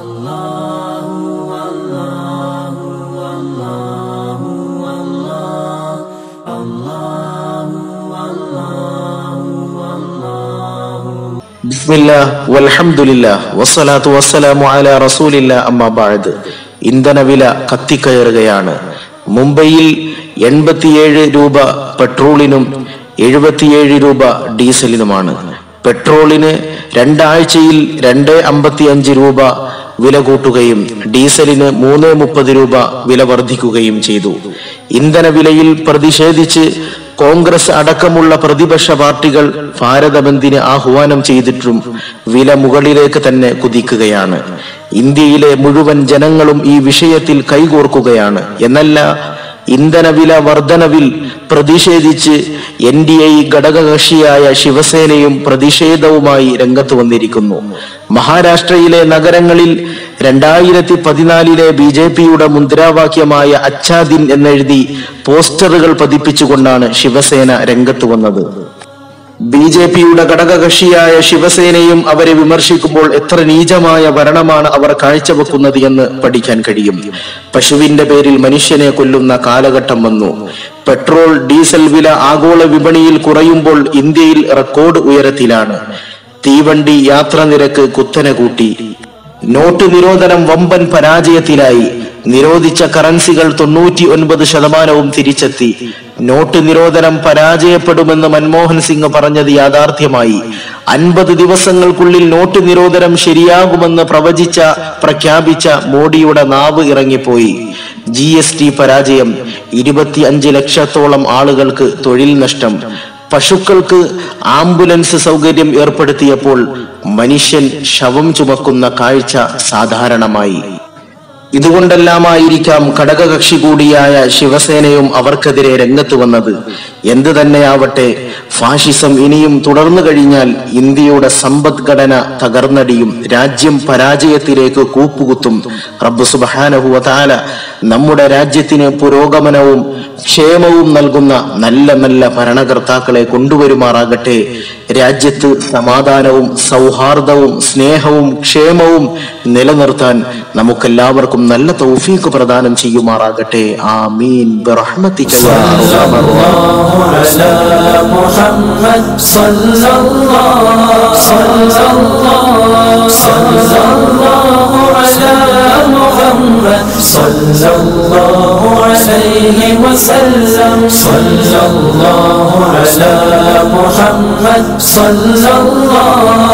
ബിസ്മില്ലാ വൽഹംദുലില്ലാ വസ്സലാത്തു വസ്സലാമു അലാ റസൂലില്ലാ അമ്മാ ബഅദ് ഇന്ധനവില കത്തിക്കയറുകയാണ് മുംബൈയിൽ എൺപത്തിയേഴ് രൂപ പെട്രോളിനും എഴുപത്തിയേഴ് രൂപ ഡീസലിനുമാണ് പെട്രോളിന് രണ്ടാഴ്ചയിൽ രണ്ട് അമ്പത്തി അഞ്ച് രൂപ വില കൂട്ടുകയും ഡീസലിന് മൂന്ന് മുപ്പത് രൂപ വില വർദ്ധിക്കുകയും ചെയ്തു ഇന്ധനവിലയിൽ പ്രതിഷേധിച്ച് കോൺഗ്രസ് അടക്കമുള്ള പ്രതിപക്ഷ പാർട്ടികൾ ഭാരതബന്ദിന് ആഹ്വാനം ചെയ്തിട്ടും വില മുകളിലേക്ക് തന്നെ കുതിക്കുകയാണ് ഇന്ത്യയിലെ മുഴുവൻ ജനങ്ങളും ഈ വിഷയത്തിൽ കൈകോർക്കുകയാണ് എന്നല്ല ഇന്ധനവില വർധനവിൽ പ്രതിഷേധിച്ച് എൻ ഡി ഐ ഘടകകക്ഷിയായ ശിവസേനയും പ്രതിഷേധവുമായി രംഗത്ത് വന്നിരിക്കുന്നു മഹാരാഷ്ട്രയിലെ നഗരങ്ങളിൽ രണ്ടായിരത്തി പതിനാലിലെ ബി ജെ പിയുടെ മുദ്രാവാക്യമായ അച്ഛാദിൻ എന്നെഴുതി പോസ്റ്ററുകൾ പതിപ്പിച്ചുകൊണ്ടാണ് ശിവസേന രംഗത്ത് വന്നത് ബി ജെ പിയുടെ ഘടകകക്ഷിയായ ശിവസേനയും അവരെ വിമർശിക്കുമ്പോൾ എത്ര നീചമായ ഭരണമാണ് അവർ കാഴ്ചവെക്കുന്നത് എന്ന് പഠിക്കാൻ കഴിയും പശുവിന്റെ പേരിൽ മനുഷ്യനെ കൊല്ലുന്ന കാലഘട്ടം വന്നു പെട്രോൾ ഡീസൽ വില ആഗോള വിപണിയിൽ കുറയുമ്പോൾ ഇന്ത്യയിൽ റെക്കോർഡ് ഉയരത്തിലാണ് തീവണ്ടി യാത്രാ നിരക്ക് കുത്തനെ കൂട്ടി നോട്ട് നിരോധനം വമ്പൻ പരാജയത്തിലായി നിരോധിച്ച കറൻസികൾ തൊണ്ണൂറ്റി ഒൻപത് ശതമാനവും തിരിച്ചെത്തി നോട്ട് നിരോധനം പരാജയപ്പെടുമെന്ന് മൻമോഹൻ സിംഗ് പറഞ്ഞത് യാഥാർത്ഥ്യമായി അൻപത് ദിവസങ്ങൾക്കുള്ളിൽ നോട്ട് നിരോധനം ശരിയാകുമെന്ന് പ്രവചിച്ച പ്രഖ്യാപിച്ച മോഡിയുടെ നാവ് ഇറങ്ങിപ്പോയി ജി എസ് ടി പരാജയം ഇരുപത്തി അഞ്ച് ലക്ഷത്തോളം ആളുകൾക്ക് തൊഴിൽ നഷ്ടം പശുക്കൾക്ക് ആംബുലൻസ് സൗകര്യം ഏർപ്പെടുത്തിയപ്പോൾ മനുഷ്യൻ ശവം ചുമക്കുന്ന കാഴ്ച സാധാരണമായി ഇതുകൊണ്ടെല്ലാമായിരിക്കാം ഘടകകക്ഷി കൂടിയായ ശിവസേനയും അവർക്കെതിരെ രംഗത്ത് വന്നത് എന്ത് തന്നെയാവട്ടെ ഫാഷിസം ഇനിയും തുടർന്നു കഴിഞ്ഞാൽ ഇന്ത്യയുടെ സമ്പദ്ഘടന തകർന്നടിയും രാജ്യം പരാജയത്തിലേക്ക് കൂപ്പുകുത്തും റബ്ബ് സുബാനഹുവ താല നമ്മുടെ രാജ്യത്തിന് പുരോഗമനവും ക്ഷേമവും നൽകുന്ന നല്ല നല്ല ഭരണകർത്താക്കളെ കൊണ്ടുവരുമാറാകട്ടെ രാജ്യത്ത് സമാധാനവും സൗഹാർദ്ദവും സ്നേഹവും ക്ഷേമവും നിലനിർത്താൻ നമുക്കെല്ലാവർക്കും നല്ല തൗഫീഖ് പ്രദാനം ചെയ്യുമാറാകട്ടെ ആമീൻ ബിറഹ്മതിക യാ അർഹമർ صلى الله على محمد صلى الله صلى الله عليه وسلم صلى الله على محمد صلى الله